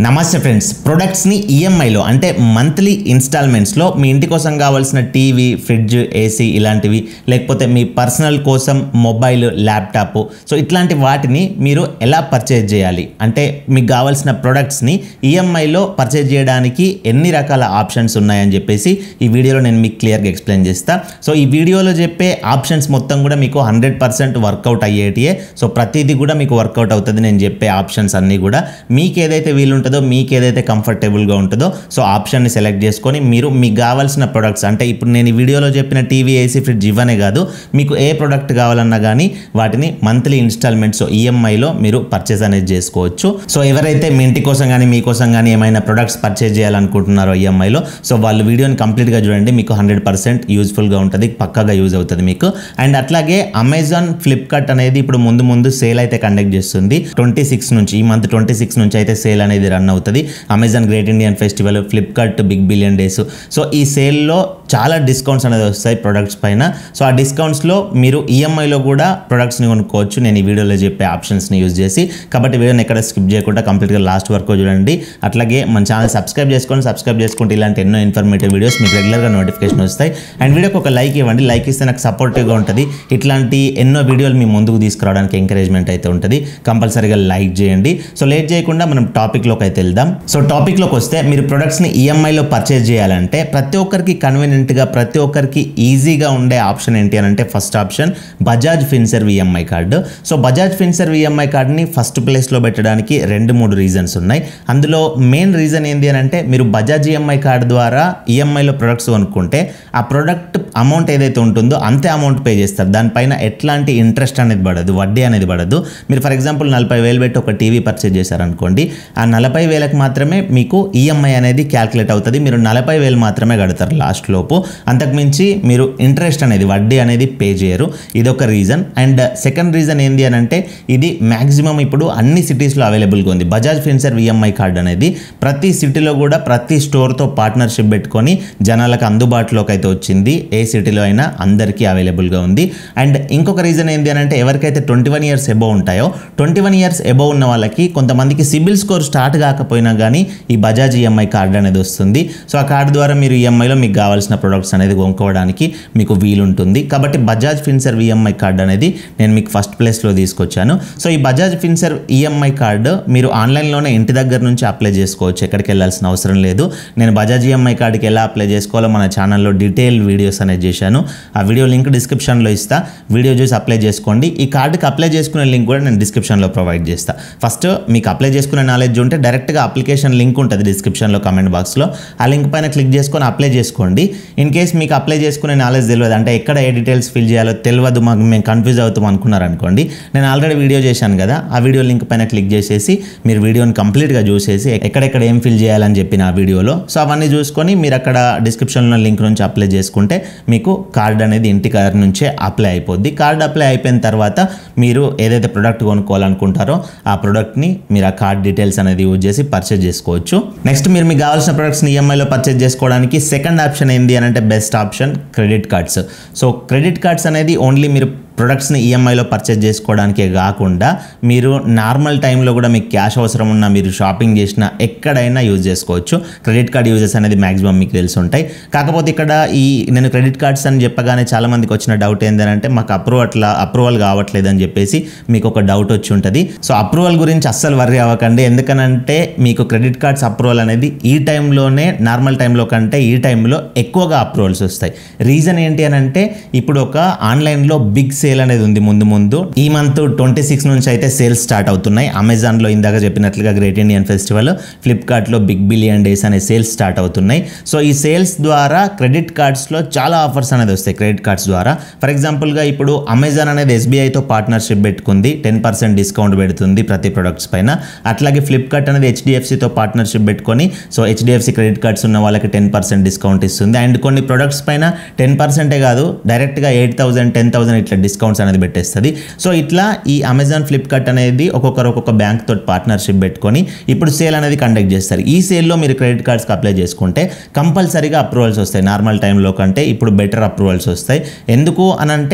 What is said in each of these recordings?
నమస్తే ఫ్రెండ్స్ ప్రొడక్ట్స్ని ఈఎంఐలో అంటే మంత్లీ ఇన్స్టాల్మెంట్స్లో మీ ఇంటి కోసం కావాల్సిన టీవీ ఫ్రిడ్జ్ ఏసీ ఇలాంటివి లేకపోతే మీ పర్సనల్ కోసం మొబైల్ ల్యాప్టాప్ సో ఇట్లాంటి వాటిని మీరు ఎలా పర్చేజ్ చేయాలి అంటే మీకు కావాల్సిన ప్రొడక్ట్స్ని ఈఎంఐలో పర్చేజ్ చేయడానికి ఎన్ని రకాల ఆప్షన్స్ ఉన్నాయని చెప్పేసి ఈ వీడియోలో నేను మీకు క్లియర్గా ఎక్స్ప్లెయిన్ చేస్తా సో ఈ వీడియోలో చెప్పే ఆప్షన్స్ మొత్తం కూడా మీకు హండ్రెడ్ పర్సెంట్ వర్కౌట్ అయ్యేటియే సో ప్రతిదీ కూడా మీకు వర్కౌట్ అవుతుంది నేను చెప్పే ఆప్షన్స్ అన్నీ కూడా మీకు ఏదైతే వీలుంటుందో మీకు ఏదైతే కంఫర్టబుల్గా ఉంటుందో సో ఆప్షన్ని సెలెక్ట్ చేసుకొని మీరు మీకు కావాల్సిన ప్రొడక్ట్స్ అంటే ఇప్పుడు నేను ఈ వీడియోలో చెప్పిన టీవీ ఏసీ ఫ్రిడ్జ్ ఇవ్వనే కాదు మీకు ఏ ప్రోడక్ట్ కావాలన్నా కానీ వాటిని మంత్లీ ఇన్స్టాల్మెంట్స్ ఈఎంఐలో మీరు పర్చేస్ అనేది చేసుకోవచ్చు సో ఎవరైతే మీ ఇంటి కోసం కానీ మీకోసం కానీ ఏమైనా ప్రొడక్ట్స్ పర్చేస్ చేయాలనుకుంటున్నారో ఈఎంఐలో సో వాళ్ళు వీడియోని కంప్లీట్గా చూడండి మీకు హండ్రెడ్ పర్సెంట్ యూజ్ఫుల్గా ఉంటుంది పక్కాగా యూజ్ అవుతుంది మీకు అండ్ అట్లాగే అమెజాన్ ఫ్లిప్కార్ట్ అనేది ఇప్పుడు ముందు ముందు సేల్ అయితే కండక్ట్ చేస్తుంది ట్వంటీ సిక్స్ నుంచి ఈ మంత్ ట్వంటీ సిక్స్ నుంచి అయితే సేల్ అనేది రన్ అవుతుంది Amazon great Indian festival Flipkart big billion days so ఈ సేల్లో చాలా డిస్కౌంట్స్ అనేది వస్తాయి ప్రొడక్ట్స్ పైన సో ఆ డిస్కౌంట్స్లో మీరు ఈఎంఐలో కూడా ప్రొడక్ట్స్ని కొనుక్కోవచ్చు నేను ఈ వీడియోలో చెప్పే ఆప్షన్స్ని యూజ్ చేసి కాబట్టి వీడియోని ఎక్కడ స్కిప్ చేయకుండా కంప్లీట్గా లాస్ట్ వరకు చూడండి అట్లాగే మన ఛానల్ సబ్స్క్రైబ్ చేసుకొని సబ్స్క్రైబ్ చేసుకుంటే ఇలాంటి ఎన్నో ఇన్ఫర్మేటివ్ వీడియోస్ మీకు రెగ్యులర్గా నోటిఫికేషన్ వస్తాయి అండ్ వీడియోకి ఒక లైక్ ఇవ్వండి లైక్ ఇస్తే నాకు సపోర్టివ్గా ఉంటుంది ఇట్లాంటి ఎన్నో వీడియోలు మీ ముందుకు తీసుకురావడానికి ఎంకరేజ్మెంట్ అయితే ఉంటుంది కంపల్సరీగా లైక్ చేయండి సో లేట్ చేయకుండా మనం టాపిక్లోకి అయితే వెళ్దాం సో టాపిక్లోకి వస్తే మీరు ప్రొడక్ట్స్ని ఈఎంఐలో పర్చేజ్ చేయాలంటే ప్రతి ఒక్కరికి కన్వీనియంట్గా ప్రతి ఒక్కరికి ఈజీగా ఉండే ఆప్షన్ ఏంటి అని అంటే first option Bajaj Finserv EMI card so Bajaj Finserv EMI కార్డుని ఫస్ట్ ప్లేస్లో పెట్టడానికి రెండు మూడు రీజన్స్ ఉన్నాయి అందులో మెయిన్ రీజన్ ఏంటి అని అంటే మీరు బజాజ్ ఈఎంఐ కార్డు ద్వారా ఈఎంఐలో ప్రొడక్ట్స్ కొనుక్కుంటే ఆ ప్రొడక్ట్ అమౌంట్ ఏదైతే ఉంటుందో అంతే అమౌంట్ పే చేస్తారు దానిపైన ఎట్లాంటి ఇంట్రెస్ట్ అనేది పడదు వడ్డీ అనేది పడదు మీరు ఫర్ ఎగ్జాంపుల్ నలభై వేలు పెట్టి ఒక టీవీ పర్చేజ్ చేశారనుకోండి ఆ నలభై వేలకు మాత్రమే మీకు ఈఎంఐ అనేది క్యాల్కులేట్ అవుతుంది మీరు నలభై వేలు మాత్రమే కడతారు లాస్ట్ లోపు అంతకుమించి మీరు ఇంట్రెస్ట్ అనేది వడ్డీ అనేది పే చేయరు ఇదొక రీజన్ అండ్ సెకండ్ రీజన్ ఏంటి అని అంటే ఇది మ్యాక్సిమం ఇప్పుడు అన్ని సిటీస్లో అవైలబుల్గా ఉంది బజాజ్ ఫిన్సర్ ఈఎంఐ కార్డ్ అనేది ప్రతి సిటీలో కూడా ప్రతి స్టోర్తో పార్ట్నర్షిప్ పెట్టుకొని జనాలకు అందుబాటులోకి అయితే వచ్చింది ఏ సిటీలో అయినా అందరికీ అవైలబుల్గా ఉంది అండ్ ఇంకొక రీజన్ ఏంటి అని అంటే ఎవరికైతే ట్వంటీ వన్ ఇయర్స్ ఎబో ఉంటాయో ట్వంటీ వన్ ఇయర్స్ ఎబో ఉన్న వాళ్ళకి కొంతమందికి సిబిల్ స్కోర్ స్టార్ట్ కాకపోయినా కానీ ఈ బజాజ్ ఈఎంఐ కార్డు అనేది వస్తుంది సో ఆ కార్డు ద్వారా మీరు ఈఎంఐలో మీకు కావాల్సిన ప్రొడక్ట్స్ అనేది కొనుక్కోవడానికి మీకు వీలుంటుంది కాబట్టి బజాజ్ ఫిన్సర్ ఈఎంఐ కార్డు అనేది నేను మీకు ఫస్ట్ ప్లేస్లో తీసుకొచ్చాను సో ఈ బజాజ్ ఫిన్సర్ ఈఎంఐ కార్డు మీరు ఆన్లైన్లోనే ఇంటి దగ్గర నుంచి అప్లై చేసుకోవచ్చు ఎక్కడికి వెళ్ళాల్సిన అవసరం లేదు నేను బజాజ్ ఈఎంఐ కార్డుకి ఎలా అప్లై చేసుకోవాలో మన ఛానల్లో డీటెయిల్ వీడియోస్ అనేది చేశాను ఆ వీడియో లింక్ డిస్క్రిప్షన్లో ఇస్తా వీడియో చూసి అప్లై చేసుకోండి ఈ కార్డుకి అప్లై చేసుకునే లింక్ కూడా నేను డిస్క్రిప్షన్లో ప్రొవైడ్ చేస్తా ఫస్ట్ మీకు అప్లై చేసుకునే నాలెడ్జ్ ఉంటే డైరెక్ట్గా అప్లికేషన్ లింక్ ఉంటుంది డిస్క్రిప్షన్లో కమెంట్ బాక్స్లో ఆ లింక్ పైన క్లిక్ చేసుకొని అప్లై చేసుకోండి ఇన్ కేస్ మీకు అప్లై చేసుకునే నాలెడ్జ్ తెలియదు అంటే ఎక్కడ ఏ డీటెయిల్స్ ఫిల్ చేయాలో తెలియదు మాకు మేము కన్ఫ్యూజ్ అవుతాం అనుకున్నారనుకోండి నేను ఆల్రెడీ వీడియో చేశాను కదా ఆ వీడియో లింక్ పైన క్లిక్ చేసేసి మీరు వీడియోని కంప్లీట్గా చూసేసి ఎక్కడెక్కడ ఏం ఫిల్ చేయాలని చెప్పిన ఆ వీడియోలో సో అవన్నీ చూసుకొని మీరు అక్కడ డిస్క్రిప్షన్లో లింక్ నుంచి అప్లై చేసుకుంటే మీకు కార్డ్ అనేది ఇంటి కార్ నుంచే అప్లై అయిపోద్ది కార్డ్ అప్లై అయిపోయిన తర్వాత మీరు ఏదైతే ప్రొడక్ట్ కొనుక్కోవాలనుకుంటారో ఆ ప్రొడక్ట్ని మీరు ఆ కార్డ్ డీటెయిల్స్ అనేది యూజ్ చేసి పర్చేజ్ చేసుకోవచ్చు నెక్స్ట్ మీరు మీకు కావాల్సిన ప్రొడక్ట్స్ని ఈఎంఐలో పర్చేజ్ చేసుకోవడానికి సెకండ్ ఆప్షన్ ఏంటి అని అంటే best option credit cards so credit cards అనేది ఓన్లీ మీరు ప్రొడక్ట్స్ని ఈఎంఐలో పర్చేజ్ చేసుకోవడానికే కాకుండా మీరు నార్మల్ టైంలో కూడా మీకు క్యాష్ అవసరం ఉన్నా మీరు షాపింగ్ చేసినా ఎక్కడైనా యూజ్ చేసుకోవచ్చు క్రెడిట్ కార్డ్ యూజెస్ అనేది మాక్సిమం మీకు తెలిసి ఉంటాయి కాకపోతే ఇక్కడ ఈ నేను క్రెడిట్ కార్డ్స్ అని చెప్పగానే చాలామందికి వచ్చిన డౌట్ ఏంటంటే మాకు అప్రూవ్ అట్లా అప్రూవల్ కావట్లేదు అని చెప్పేసి మీకు ఒక డౌట్ వచ్చి ఉంటుంది సో అప్రూవల్ గురించి అస్సలు వర్రీ అవ్వకండి ఎందుకనంటే మీకు క్రెడిట్ కార్డ్స్ అప్రూవల్ అనేది ఈ టైంలోనే నార్మల్ టైంలో కంటే ఈ టైంలో ఎక్కువగా అప్రూవల్స్ వస్తాయి రీజన్ ఏంటి అని అంటే ఇప్పుడు ఒక ఆన్లైన్లో బిగ్ సేల్ అనేది ఉంది ముందు ముందు ఈ మంత్ ట్వంటీ సిక్స్ నుంచి అయితే సేల్స్ స్టార్ట్ అవుతున్నాయి అమెజాన్లో ఇందాక చెప్పినట్లుగా గ్రేట్ ఇండియన్ ఫెస్టివల్ ఫ్లిప్కార్ట్లో బిగ్ బిలియన్ డేస్ అనే సేల్స్ స్టార్ట్ అవుతున్నాయి సో ఈ సేల్స్ ద్వారా క్రెడిట్ కార్డ్స్లో చాలా ఆఫర్స్ అనేది వస్తాయి క్రెడిట్ కార్డ్స్ ద్వారా ఫర్ ఎగ్జాంపుల్గా ఇప్పుడు అమెజాన్ అనేది ఎస్బీఐతో పార్ట్నర్షిప్ పెట్టుకుంది టెన్ పర్సెంట్ డిస్కౌంట్ పెడుతుంది ప్రతి ప్రొడక్ట్స్ పైన అట్లాగే ఫ్లిప్కార్ట్ అనేది హెచ్డిఎఫ్సితో పార్ట్నర్షిప్ పెట్టుకొని సో హెచ్డిఎఫ్సి క్రెడిట్ కార్డ్స్ ఉన్న వాళ్ళకి టెన్ పర్సెంట్ డిస్కౌంట్ ఇస్తుంది అండ్ కొన్ని ప్రొడక్ట్స్ పైన టెన్ పర్సెంటే కాదు డైరెక్ట్గా ఎయిట్ థౌసండ్ టెన్ థౌసండ్ ఇట్లా డిస్కౌంట్స్ అనేది పెట్టేస్తుంది సో ఇట్లా ఈ అమెజాన్ ఫ్లిప్కార్ట్ అనేది ఒక్కొక్కరు ఒక్కొక్క బ్యాంక్ తోటి పార్ట్నర్షిప్ పెట్టుకొని ఇప్పుడు సేల్ అనేది కండక్ట్ చేస్తారు ఈ సేల్లో మీరు క్రెడిట్ కార్డ్స్కి అప్లై చేసుకుంటే కంపల్సరీగా అప్రూవల్స్ వస్తాయి నార్మల్ టైంలో కంటే ఇప్పుడు బెటర్ అప్రూవల్స్ వస్తాయి ఎందుకు అని అంటే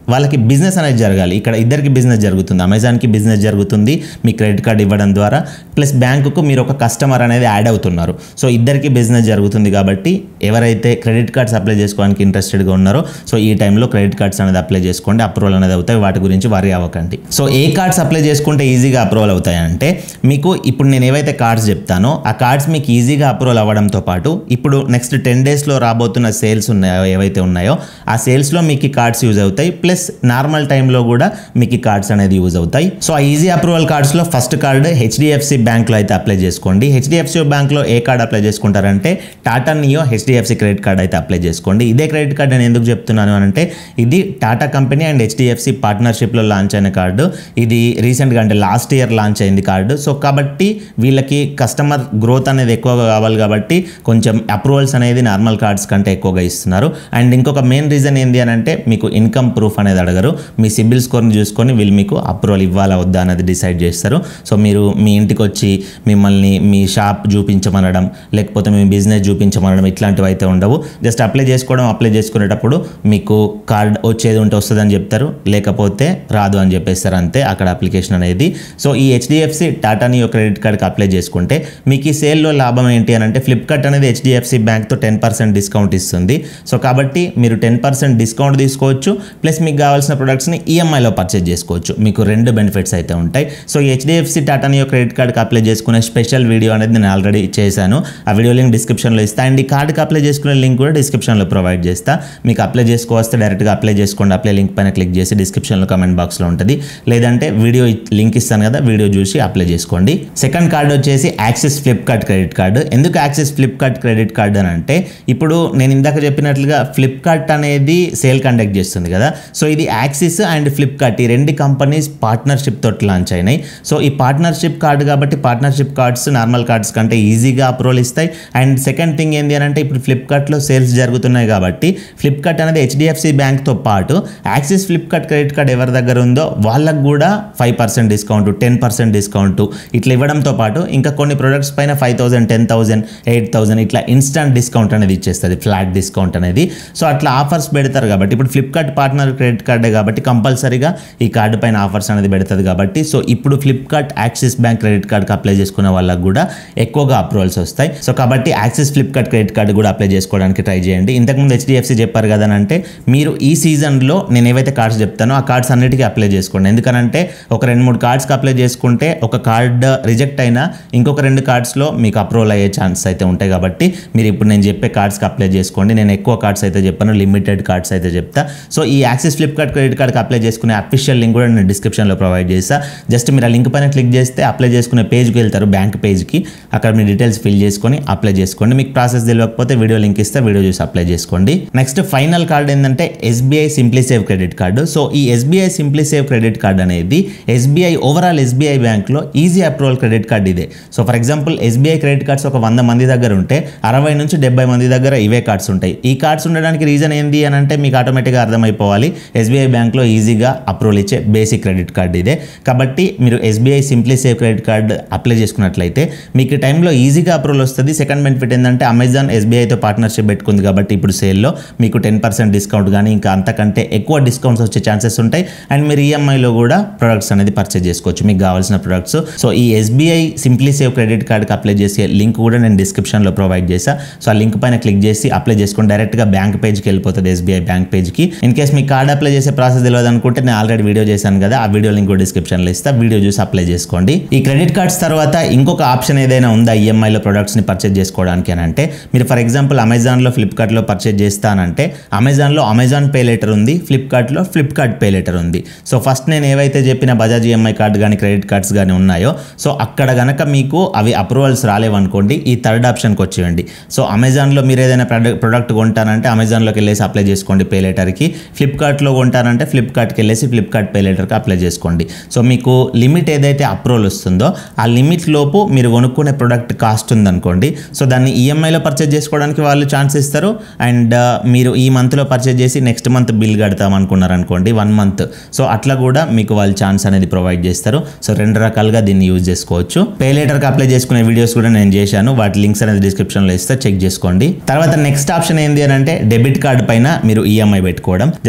వాళ్ళకి బిజినెస్ అనేది జరగాలి ఇక్కడ ఇద్దరికి బిజినెస్ జరుగుతుంది అమెజాన్కి బిజినెస్ జరుగుతుంది మీ క్రెడిట్ కార్డ్ ఇవ్వడం ద్వారా ప్లస్ బ్యాంకుకు మీరు ఒక కస్టమర్ అనేది యాడ్ అవుతున్నారు సో ఇద్దరికి బిజినెస్ జరుగుతుంది కాబట్టి ఎవరైతే క్రెడిట్ కార్డ్స్ అప్లై చేసుకోవడానికి ఇంట్రెస్టెడ్గా ఉన్నారో సో ఈ టైంలో క్రెడిట్ కార్డ్స్ అనేది అప్లై చేసుకోండి అప్రూవల్ అనేది అవుతాయి వాటి గురించి వరి అవ్వకండి సో ఏ కార్డ్స్ అప్లై చేసుకుంటే ఈజీగా అప్రూవల్ అవుతాయి అంటే మీకు ఇప్పుడు నేను ఏవైతే కార్డ్స్ చెప్తానో ఆ కార్డ్స్ మీకు ఈజీగా అప్రూవల్ అవ్వడంతో పాటు ఇప్పుడు నెక్స్ట్ టెన్ డేస్లో రాబోతున్న సేల్స్ ఉన్నాయో ఏవైతే ఉన్నాయో ఆ సేల్స్లో మీకు ఈ కార్డ్స్ యూజ్ అవుతాయి ప్లస్ నార్మల్ టైంలో కూడా మీకు ఈ కార్డ్స్ అనేది యూజ్ అవుతాయి సో ఆ ఈజీ అప్రూవల్ కార్డ్స్లో ఫస్ట్ కార్డ్ హెచ్డిఎఫ్సి బ్యాంక్లో అయితే అప్లై చేసుకోండి హెచ్డిఎఫ్సి బ్యాంక్లో ఏ కార్డ్ అప్లై చేసుకుంటారంటే Tata Neu HDFC credit card అయితే అప్లై చేసుకోండి ఇదే క్రెడిట్ కార్డ్ నేను ఎందుకు చెప్తున్నాను అని అంటే ఇది టాటా కంపెనీ అండ్ హెచ్డిఎఫ్సి పార్ట్నర్షిప్లో లాంచ్ అయిన కార్డు ఇది రీసెంట్గా అంటే లాస్ట్ ఇయర్ లాంచ్ అయింది కార్డు సో కాబట్టి వీళ్ళకి కస్టమర్ గ్రోత్ అనేది ఎక్కువగా కావాలి కాబట్టి కొంచెం అప్రూవల్స్ అనేది నార్మల్ కార్డ్స్ కంటే ఎక్కువగా ఇస్తున్నారు అండ్ ఇంకొక మెయిన్ రీజన్ ఏంటి అని అంటే మీకు ఇన్కమ్ ప్రూఫ్ అనేది అడగరు మీ సిబిల్ స్కోర్ని చూసుకొని వీళ్ళు మీకు అప్రూవల్ ఇవ్వాలా వద్దా అనేది డిసైడ్ చేస్తారు సో మీరు మీ ఇంటికి వచ్చి మిమ్మల్ని మీ షాప్ చూపించమనడం లేకపోతే మీ బిజినెస్ చూపించమనడం ఇట్లాంటివి అయితే ఉండవు జస్ట్ అప్లై చేసుకోవడం అప్లై చేసుకునేటప్పుడు మీకు కార్డ్ వచ్చేది ఉంటే వస్తుందని చెప్తారు లేకపోతే రాదు అని చెప్పేస్తారు అంతే అక్కడ అప్లికేషన్ అనేది సో ఈ హెచ్డిఎఫ్సి టాటా నియో క్రెడిట్ కార్డ్కి అప్లై చేసుకుంటే మీకు ఈ సేల్లో లాభం ఏంటి అని అంటే ఫ్లిప్కార్ట్ అనేది హెచ్డిఎఫ్సి బ్యాంక్తో టెన్ పర్సెంట్ డిస్కౌంట్ ఇస్తుంది సో కాబట్టి మీరు టెన్ పర్సెంట్ డిస్కౌంట్ తీసుకోవచ్చు ప్లస్ మీకు కావాల్సిన ప్రొడక్ట్స్ని ఈఎంఐలో పర్చేజ్ చేసుకోవచ్చు మీకు రెండు బెనిఫిట్స్ అయితే ఉంటాయి సో ఈ హెచ్డిఎఫ్సి టాటా నియో క్రెడిట్ కార్డ్కి అప్లై చేసుకునే స్పెషల్ వీడియో అనేది నేను ఆల్రెడీ చేశాను ఆ వీడియో లింక్ డిస్క్రిప్షన్లో ఇస్తా అండ్ ఈ కార్డ్కి అప్లై చేసుకునే లింక్ కూడా డిస్క్రిప్షన్లో ప్రొవైడ్ చేస్తా మీకు అప్లై చేసుకోవస్తే డైరెక్ట్గా అప్లై చేసుకోండి అప్లై లింక్ పైన క్లిక్ చేసి డిస్క్రిప్షన్లో కమెంట్ బాక్స్లో ఉంటుంది లేదంటే వీడియో లింక్ ఇస్తాను కదా వీడియో చూసి అప్లై చేసుకోండి సెకండ్ కార్డ్ వచ్చేసి యాక్సిస్ ఫ్లిప్కార్ట్ క్రెడిట్ కార్డు ఎందుకు యాక్సిస్ ఫ్లిప్కార్ట్ క్రెడిట్ కార్డ్ అని అంటే ఇప్పుడు నేను ఇందాక చెప్పినట్లుగా ఫ్లిప్కార్ట్ అనేది సేల్ కండక్ట్ చేస్తుంది కదా సో ఇది యాక్సిస్ అండ్ ఫ్లిప్కార్ట్ ఈ రెండు కంపెనీస్ పార్ట్నర్షిప్ తోటి లాంచ్ అయినాయి సో ఈ పార్ట్నర్షిప్ కార్డు కాబట్టి పార్ట్నర్షిప్ కార్డ్స్ నార్మల్ కార్డ్స్ కంటే ఈజీగా అప్రూవల్ ఇస్తాయి అండ్ సెకండ్ థింగ్ ఏంటి అని అంటే ఇప్పుడు ఫ్లిప్కార్ట్లో సేల్స్ జరుగుతున్నాయి కాబట్టి ఫ్లిప్కార్ట్ అనేది హెచ్డిఎఫ్సి బ్యాంక్తో పాటు యాక్సిస్ ఫ్లిప్కార్ట్ క్రెడిట్ కార్డ్ ఎవరి దగ్గర ఉందో వాళ్ళకు కూడా five percent discount ten percent discount ఇట్లా ఇవ్వడంతో పాటు ఇంకా కొన్ని ప్రొడక్ట్స్ పైన five thousand ten thousand eight thousand ఇట్లా ఇన్స్టంట్ డిస్కౌంట్ అనేది ఇచ్చేస్తుంది ఫ్లాట్ డిస్కౌంట్ అనేది సో అట్లా ఆఫర్స్ పెడతారు కాబట్టి ఇప్పుడు ఫ్లిప్కార్ట్ పార్ట్నర్ క్రెడిట్ కార్డే కాబట్టి కంపల్సరీగా ఈ కార్డు పైన ఆఫర్స్ అనేది పెడుతుంది కాబట్టి సో ఇప్పుడు ఫ్లిప్కార్ట్ యాక్సిస్ బ్యాంక్ క్రెడిట్ కార్డ్కి అప్లై చేసుకునే వాళ్ళకి కూడా ఎక్కువగా అప్రూవల్స్ వస్తాయి సో కాబట్టి యాక్సిస్ ఫ్లిప్కార్ట్ క్రెడిట్ కార్డు కూడా అప్లై చేసుకోవడానికి ట్రై చేయండి ఇంతకుముందు హెచ్డిఎఫ్సి చెప్పారు కదా అని అంటే మీరు ఈ సీజన్లో నేను ఏవైతే కార్డ్స్ చెప్తానో ఆ కార్డ్స్ అన్నిటికీ అప్లై చేసుకోండి ఎందుకనంటే ఒక రెండు మూడు కార్డ్స్కి అప్లై చేసుకుంటే ఒక కార్డ్ రిజెక్ట్ అయినా ఇంకొక రెండు కార్డ్స్లో మీకు అప్రూవల్ అయ్యే ఛాన్స్ అయితే ఉంటాయి కాబట్టి మీరు ఇప్పుడు నేను చెప్పే కార్డ్స్కి అప్లై చేసుకోండి నేను ఎక్కువ కార్డ్స్ అయితే చెప్పాను లిమిటెడ్ కార్డ్స్ అయితే చెప్తా సో ఈ యాక్సిస్ ఫ్లిప్కార్ట్ క్రెడిట్ కార్డ్కి అప్లై చేసుకునే అఫీషియల్ లింక్ కూడా నేను డిస్క్రిప్షన్లో ప్రొవైడ్ చేస్తా జస్ట్ మీరు ఆ లింక్ పైన క్లిక్ చేస్తే అప్లై చేసుకునే పేజ్కి వెళ్తారు బ్యాంక్ పేజ్కి అక్కడ మీ డీటెయిల్స్ ఫిల్ చేసుకొని అప్లై చేసుకోండి మీకు ప్రాసెస్ తెలియకపోతే వీడియో లింక్ ఇస్తే వీడియో చూసి అప్లై చేసుకోండి నెక్స్ట్ ఫైనల్ కార్డ్ ఏంటంటే SBI simply save credit card so ఈ SBI simply save credit card అనేది ఎస్బీఐ ఓవరాల్ ఎస్బీఐ బ్యాంక్లో ఈజీ అప్రూవల్ క్రెడిట్ కార్డ్ ఇదే so for example SBI credit cards ఒక వంద మంది దగ్గర ఉంటే అరవై నుంచి డెబ్బై మంది దగ్గర ఇవే కార్డ్స్ ఉంటాయి ఈ కార్డ్స్ ఉండడానికి రీజన్ ఏంటి అని అంటే మీకు ఆటోమేటిక్గా అర్థమైపోవాలి ఎస్బీఐ బ్యాంక్లో ఈజీగా అప్రూవల్ ఇచ్చే బేసిక్ క్రెడిట్ కార్డ్ ఇదే కాబట్టి మీరు SBI simply save credit card apply చేసుకున్నట్లయితే మీకు ఈ టైంలో ఈజీగా అప్రూవల్ వస్తుంది సెకండ్ బెనిఫిట్ ఏంటంటే అమెజాన్ ఎస్బీఐతో పార్ట్నర్షిప్ పెట్టుకుంది కాబట్టి ఇప్పుడు సేల్లో మీకు టెన్ పర్సెంట్ డిస్కౌంట్ కానీ ఇంకా అంతకంటే ఎక్కువ డిస్కౌంట్స్ వచ్చే ఛాన్సెస్ ఉంటాయి అండ్ మీరు ఈఎంఐలో కూడా ప్రొడక్ట్స్ అనేది పర్చేజ్ చేసుకోవచ్చు మీకు కావాల్సిన ప్రొడక్ట్స్ సో ఈ ఎస్బీఐ సింప్లీ సేవ్ క్రెడిట్ కార్డ్కి అప్లై చేసే లింక్ కూడా నేను డిస్క్రిప్షన్లో ప్రొవైడ్ చేసా సో ఆ లింక్ పైన క్లిక్ చేసి అప్లై చేసుకొని డైరెక్ట్గా బ్యాంక్ పేజ్కి వెళ్ళిపోతుంది ఎస్బీఐ బ్యాంక్ పేజ్కి ఇన్ కేస్ మీ కార్డ్ అప్లై చేసే ప్రాసెస్ తెలియదు అనుకుంటే నేను ఆల్రెడీ వీడియో చేశాను కదా ఆ వీడియో లింక్ కూడా డిస్క్రిప్షన్లో ఇస్తా వీడియో చూసి అప్లై చేసుకోండి ఈ క్రెడిట్ కార్డ్స్ తర్వాత ఇంకొక ఆప్షన్ ఏదైనా ఉందా ఈఎంఐలో ప్రొడక్ట్స్ని పర్చేజ్ చేసుకోవడానికి అని అంటే మీరు ఫర్ ఎగ్జాంపుల్ అమెజాన్లో ఫ్లిప్కార్ట్లో పర్చేజ్ చేస్తానంటే అమెజాన్లో అమెజాన్ పే లెటర్ ఉంది ఫ్లిప్కార్ట్లో ఫ్లిప్కార్ట్ పే లెటర్ ఉంది సో ఫస్ట్ నేను ఏవైతే చెప్పిన బజాజ్ ఈఎంఐ కార్డ్ కానీ క్రెడిట్ కార్డ్స్ కానీ ఉన్నాయో సో అక్కడ గనక మీకు అవి అప్రూవల్స్ రాలేవనుకోండి ఈ థర్డ్ ఆప్షన్కి వచ్చేయండి సో అమెజాన్లో మీరు ఏదైనా ప్రొడక్ట్ ప్రొడక్ట్ కొంటానంటే అమెజాన్లోకి వెళ్ళేసి అప్లై చేసుకోండి పే లెటర్కి ఫ్లిప్కార్ట్లో కొంటానంటే ఫ్లిప్కార్ట్కి వెళ్ళేసి ఫ్లిప్కార్ట్ పే లెటర్కి అప్లై చేసుకోండి సో మీకు లిమిట్ ఏదైతే అప్రూవల్ వస్తుందో ఆ లిమిట్ లోపు మీరు కొనుక్కునే ప్రొడక్ట్ కాస్ట్ ఉందనుకోండి సో దాన్ని ఈఎంఐలో పర్చేజ్ చేసుకోవడానికి వాళ్ళు ఛాన్స్ ఇస్తారు అండ్ మీరు ఈ మంత్లో పర్చేజ్ చేసి నెక్స్ట్ మంత్ బిల్ కడతాం అనుకున్నారు అనుకోండి వన్ మంత్ సో అట్లా కూడా మీకు వాళ్ళు ఛాన్స్ అనేది ప్రొవైడ్ చేస్తారు సో రెండు రకాలుగా దీన్ని యూజ్ చేసుకోవచ్చు పే లెటర్కి అప్లై చేసుకునే వీడియోస్ కూడా నేను చేశాను వాటి లింక్స్ అనేది డిస్క్రిప్షన్లో ఇస్తే చెక్ చేసుకోండి తర్వాత నెక్స్ట్ ఆప్షన్ ఏంటి అని అంటే డెబిట్ కార్డ్ పైన మీరు ఈఎంఐ పెట్టుకోవడం just bank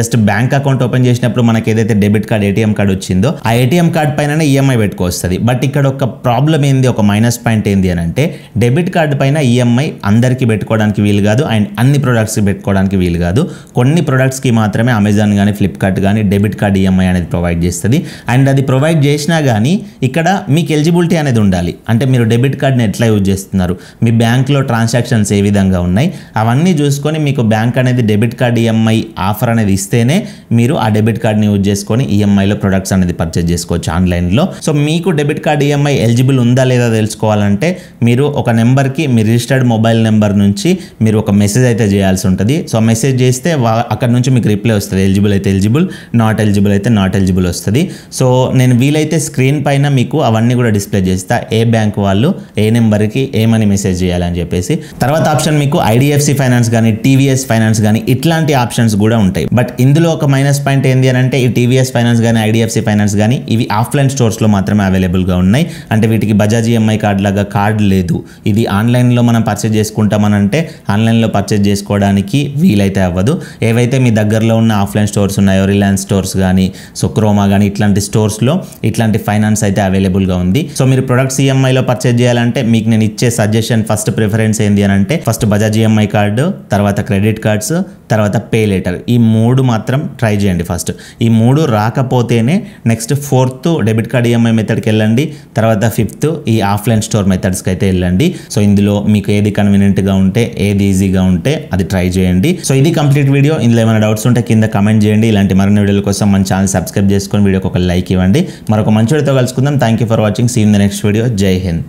bank account open చేసినప్పుడు మనకి ఏదైతే డెబిట్ కార్డ్ ఏటీఎం కార్డ్ వచ్చిందో ఆ ఏటీఎం కార్డ్ పైన ఈఎంఐ పెట్టుకొస్తుంది బట్ ఇక్కడ ఒక ప్రాబ్లం ఏంది ఒక మైనస్ పాయింట్ ఏంది అని అంటే డెబిట్ కార్డు పైన ఈఎంఐ అందరికీ పెట్టుకోవడానికి వీలు కాదు అండ్ అన్ని ప్రొడక్ట్స్కి పెట్టుకోవడానికి వీలు కాదు కొన్ని ప్రొడక్ట్స్కి మాత్రమే అమెజాన్ కానీ ఫ్లిప్కార్ట్ కానీ డెబిట్ కార్డ్ ఈఎంఐ అనేది ప్రొవైడ్ చేస్తుంది అండ్ అది ప్రొవైడ్ చేసినా కానీ ఇక్కడ మీకు ఎలిజిబిలిటీ అనేది ఉండాలి అంటే మీరు డెబిట్ కార్డ్ని ఎట్లా యూజ్ చేస్తున్నారు మీ బ్యాంక్లో ట్రాన్సాక్షన్స్ ఏ విధంగా ఉన్నాయి అవన్నీ చూసుకొని మీకు బ్యాంక్ అనేది డెబిట్ కార్డ్ ఈఎంఐ ఆఫర్ అనేది ఇస్తేనే మీరు ఆ డెబిట్ కార్డ్ని యూజ్ చేసుకొని ఈఎంఐలో ప్రొడక్ట్స్ అనేది పర్చేజ్ చేసుకోవచ్చు ఆన్లైన్లో సో మీకు డెబిట్ కార్డ్ ఈఎంఐ ఎలిజిబుల్ ఉందా లేదా తెలుసుకోవాలంటే మీరు ఒక నెంబర్కి మీ రిజిస్టర్డ్ మొబైల్ నెంబర్ నుంచి మీరు ఒక మెసేజ్ అయితే చేయాల్సి ఉంటుంది సో మెసేజ్ చేస్తే వా- అక్కడ నుంచి మీకు రిప్లై వస్తుంది ఎలిజిబుల్ అయితే ఎలిజిబుల్ నాట్ ఎలిజిబుల్ అయితే నాట్ ఎలిజిబుల్ వస్తుంది సో నేను వీలైతే స్క్రీన్ పైన మీకు అవన్నీ కూడా డిస్ప్లే చేస్తా ఏ బ్యాంక్ వాళ్ళు ఏ నెంబర్కి ఏమని మెసేజ్ చేయాలని చెప్పేసి తర్వాత ఆప్షన్ మీకు ఐడిఎఫ్సి ఫైనాన్స్ కానీ టీవీఎస్ ఫైనాన్స్ కానీ ఇట్లాంటి ఆప్షన్స్ కూడా ఉంటాయి బట్ ఇందులో ఒక మైనస్ పాయింట్ ఏంటి అని అంటే ఈ టీవీఎస్ ఫైనాన్స్ కానీ ఐడిఎఫ్సి ఫైనాన్స్ కానీ ఇవి ఆఫ్లైన్ స్టోర్స్లో మాత్రమే అవైలబుల్గా ఉన్నాయి అంటే వీటికి బజాజ్ ఈఎంఐ కార్డ్ లాగా కార్డ్ లేదు ఇది ఆన్లైన్లో మనం పర్చేజ్ చేసుకుంటామనంటే ఆన్లైన్లో పర్చేజ్ చేసుకోవడానికి వీలైతే అవ్వదు ఏవైతే మీ దగ్గరలో ఉన్న ఆఫ్లైన్ స్టోర్స్ ఉన్నాయో రిలయన్స్ స్టోర్స్ కానీ సో క్రోమా కానీ ఇట్లాంటి స్టోర్స్లో ఇట్లాంటి ఫైనాన్స్ అయితే అవైలబుల్గా ఉంది సో మీరు ప్రొడక్ట్స్ ఈఎంఐలో పర్చేజ్ చేయాలంటే మీకు నేను ఇచ్చే సజెషన్ ఫస్ట్ ప్రిఫరెన్స్ ఏంటి అని అంటే ఫస్ట్ బజాజ్ ఈఎంఐ కార్డు తర్వాత క్రెడిట్ కార్డ్స్ తర్వాత పే లెటర్ ఈ మూడు మాత్రం ట్రై చేయండి ఫస్ట్ ఈ మూడు రాకపోతేనే next fourth debit card EMI మెథడ్కి వెళ్ళండి తర్వాత ఫిఫ్త్ ఈ ఆఫ్లైన్ స్టోర్ మెథడ్స్కి అయితే వెళ్ళండి సో ఇందులో మీకు ఏది కన్వీనియంట్గా ఉంటే ఏది ఈజీగా ఉంటే అది ట్రై చేయండి సో ఇది కంప్లీట్ వీడియో ఇందులో ఏమైనా డౌట్స్ ఉంటే కింద కమెంట్ చేయండి ఇలాంటి మరిన్ని వీడియోల కోసం మన ఛానల్ సబ్స్క్రైబ్ చేసుకొని వీడియోకి ఒక లైక్ ఇవ్వండి మరొక మంచి వీడియోతో కలుసుకుందాం thank you for watching see in the next video జై హింద్